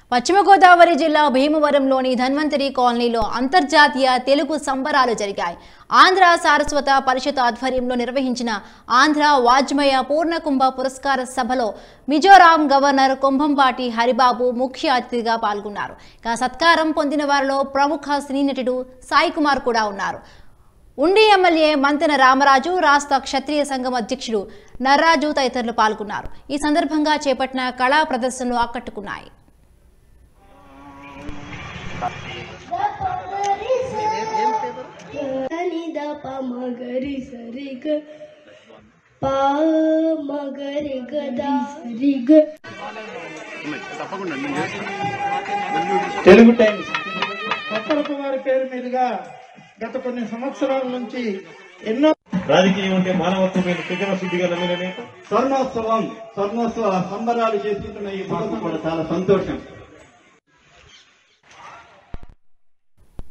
పశ్చిమ గోదావరి జిల్లా భీమవరంలోని ధన్వంతరి కాలనీలో అంతర్జాతీయ తెలుగు సంబరాలు జరిగాయి ఆంధ్ర సారస్వత పరిషత్ ఆధ్వర్యంలో నిర్వహించిన ఆంధ్ర వాజ్మయ పూర్ణకుంభ పురస్కార సభలో మిజోరాం గవర్నర్ కుంభంపాటి హరిబాబు ముఖ్య అతిథిగా పాల్గొన్నారు ఇక సత్కారం పొందిన వారిలో ప్రముఖ సినీ నటుడు సాయి కుమార్ కూడా ఉన్నారు ఉండి ఎమ్మెల్యే మంతెన రామరాజు రాష్ట్ర క్షత్రియ సంఘం అధ్యక్షుడు నర్రాజు తదితరులు పాల్గొన్నారు ఈ సందర్భంగా చేపట్టిన కళా ప్రదర్శనలు ఆకట్టుకున్నాయి నిద ప మగరి సరి గ ప మగరి గద సరి గ తెలుగు టైమ్స్ కొత్తలపు వారి పేరు మీదుగా గత కొన్ని సంవత్సరాల నుంచి ఎన్నో రాజకీయం అంటే మానవత్వమైన సృజన శుద్ధిగా నమ్మిన నేత స్వర్ణోత్సవం స్వర్ణోత్సవ సంబరాలు చేసుకుంటున్న ఈ మాకు కూడా చాలా సంతోషం